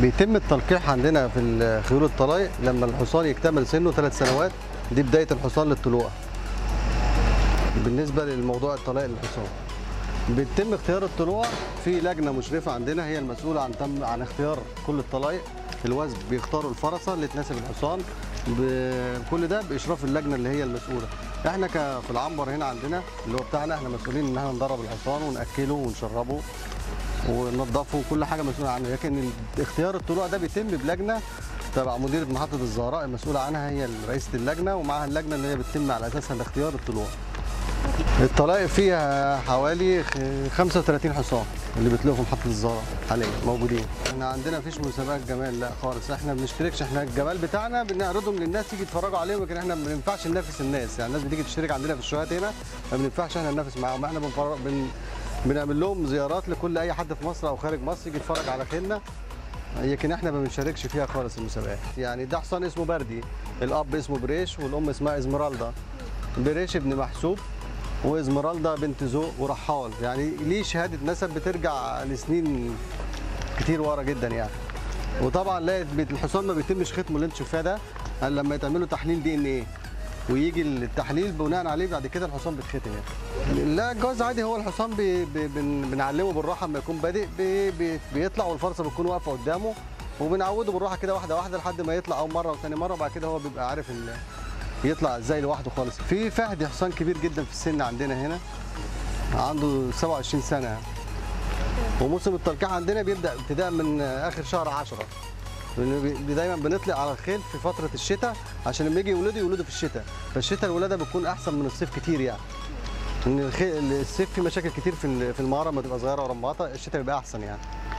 بيتم التلقيح عندنا في الخيول الطلايق لما الحصان يكتمل سنه ثلاث سنوات دي بدايه الحصان للطلوع بالنسبه للموضوع الطلايق للحصان بيتم اختيار الطلوع في لجنه مشرفه عندنا هي المسؤوله عن تم عن اختيار كل الطلايق الوزن بيختاروا الفرسه اللي تناسب الحصان بكل ده باشراف اللجنه اللي هي المسؤوله احنا ك- في العنبر هنا عندنا اللي هو بتاعنا احنا مسؤولين ان احنا ندرب الحصان وناكله ونشربه وننضفه وكل حاجه مسؤول عنها لكن ال- اختيار الطلوع ده بيتم بلجنه تبع مديره محطه الزهراء المسؤوله عنها هي رئيسه اللجنه ومعها اللجنه اللي هي بتتم على اساسها اختيار الطلوع الطلائق فيها حوالي خ- 35 حصان اللي بيطلعوا في محطه الزهراء حاليا موجودين احنا عندنا مفيش مسابقات جمال لا خالص احنا ما بنشتركش احنا الجمال بتاعنا بنعرضهم للناس يجي يتفرجوا عليهم لكن احنا ما بننفعش ننافس الناس يعني الناس بتيجي تشترك عندنا في الشوات هنا ما بننفعش احنا ننافس معاهم احنا بنفرج بن بنعمل لهم زيارات لكل اي حد في مصر او خارج مصر يجي يتفرج على خيلنا لكن احنا ما بنشاركش فيها خالص المسابقات يعني ده حصان اسمه بردي الاب اسمه بريش والام اسمها ازمرالدا بريش ابن محسوب وازمرالدا بنت ذوق ورحال يعني ليه شهاده نسب بترجع لسنين كتير ورا جدا يعني وطبعا لا بيت- الحصان ما بيتمش ختمه اللي انت شايفاه ده الا لما يتعمل له تحليل دي ان ايه ويجي التحليل بناء عليه بعد كده الحصان بيتختم يعني لا الجواز عادي هو الحصان بي بي بن بنعلمه بالراحه لما يكون بادئ بي بي بيطلع والفرصه بتكون واقفه قدامه وبنعوده بالراحه كده واحده واحده لحد ما يطلع اول مره وثاني مره وبعد كده هو بيبقى عارف ال- يطلع ازاي لوحده خالص في فهد حصان كبير جدا في السن عندنا هنا عنده 27 سنه وموسم التلقيح عندنا بيبدا ابتداء من اخر شهر 10 لأن بي- دايما بنطلق على الخيل في فتره الشتاء عشان لما يجي يولدوا يولدوا في الشتاء فالشتاء الولاده بتكون احسن من الصيف كتير يعني ان الخيل الصيف فيه مشاكل كتير في ال- في المهاره لما تبقى صغيره ورماطه الشتاء بيبقى احسن يعني